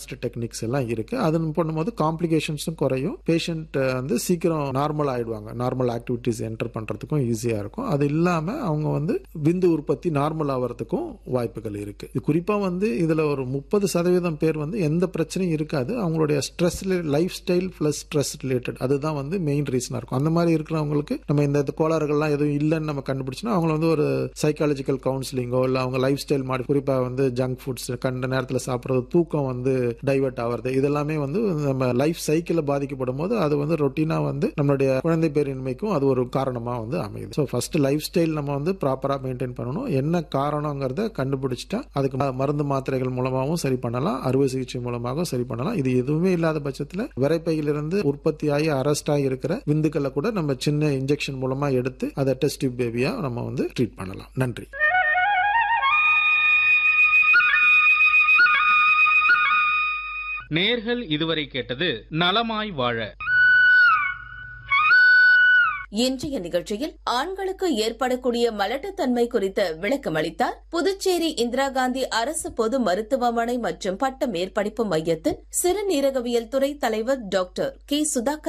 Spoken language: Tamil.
அட்வான்ஸ்டு டெக்னிக்ஸ் எல்லாம் இருக்கு அது பண்ணும்போது காம்ப்ளிகேஷன்ஸும் குறையும் பேஷண்ட் வந்து சீக்கிரம் நார்மல் ஆயிடுவாங்க நார்மல் ஆக்டிவிட்டிஸ் என்டர் பண்றதுக்கும் ஈஸியா இருக்கும் அது இல்லாம அவங்க வந்து விந்து உற்பத்தி நார்மல் ஆகிறதுக்கும் வாய்ப்புகள் இருக்கு இது குறிப்பா வந்து இதுல ஒரு முப்பது சதவீதம் பேர் வந்து எந்த பிரச்சனையும் இருக்காது அவங்களுடைய stress lifestyle plus stress related அதுதான் வந்து மெயின் ரீசனா இருக்கும் அந்த மாதிரி இருக்கிறவங்களுக்கு நம்ம இந்த இந்த கோளாறுகள்லாம் எதுவும் இல்லைன்னு நம்ம கண்டுபிடிச்சோன்னா அவங்கள வந்து ஒரு சைக்காலஜிக்கல் கவுன்சிலிங்கோ இல்லை அவங்க லைஃப் ஸ்டைல் மாடி குறிப்பா வந்து ஜங்க் ஃபுட்ஸ் கண்ட நேரத்தில் சாப்பிட்றது தூக்கம் வந்து டைவர்ட் ஆகிறது இதெல்லாமே வந்து நம்ம லைஃப் சைக்கிள் பாதிக்கப்படும் போது அது வந்து ரொட்டீனா வந்து நம்மளுடைய குழந்தை பேரின்மைக்கும் அது ஒரு காரணமா வந்து அமையுது ஸோ ஃபர்ஸ்ட் லைஃப் ஸ்டைல் நம்ம வந்து ப்ராப்பரா மெயின்டைன் பண்ணணும் என்ன காரணங்கிறத கண்டுபிடிச்சிட்டா அதுக்கு ம- மருந்து மாத்திரைகள் மூலமாகவும் சரி பண்ணலாம் அறுவை சிகிச்சை மூலமாகவும் சரி பண்ணலாம் இது எதுவுமே இல்லாத பட்சத்தில் விரைப்பையிலிருந்து உற்பத்தி ஆகி அரெஸ்ட் ஆகி இருக்கிற விந்துக்களை கூட நம்ம சின்ன இன்ஜெக்ஷன் மூலமா எடுத்து அதை டெஸ்ட் பேபியா நம்ம வந்து ட்ரீட் பண்ணலாம் நன்றி நேர்கள் இதுவரை கேட்டது நலமாய் வாழ இன்றைய நிகழ்ச்சியில் ஆண்களுக்கு ஏற்படக்கூடிய மலட்டுத்தன்மை குறித்து விளக்கம் அளித்தார் புதுச்சேரி இந்திரா காந்தி அரசு பொது மருத்துவமனை மற்றும் பட்ட மேற்படிப்பு மையத்தின் சிறுநீரகவியல் துறை தலைவர் டாக்டர் கே சுதாகர்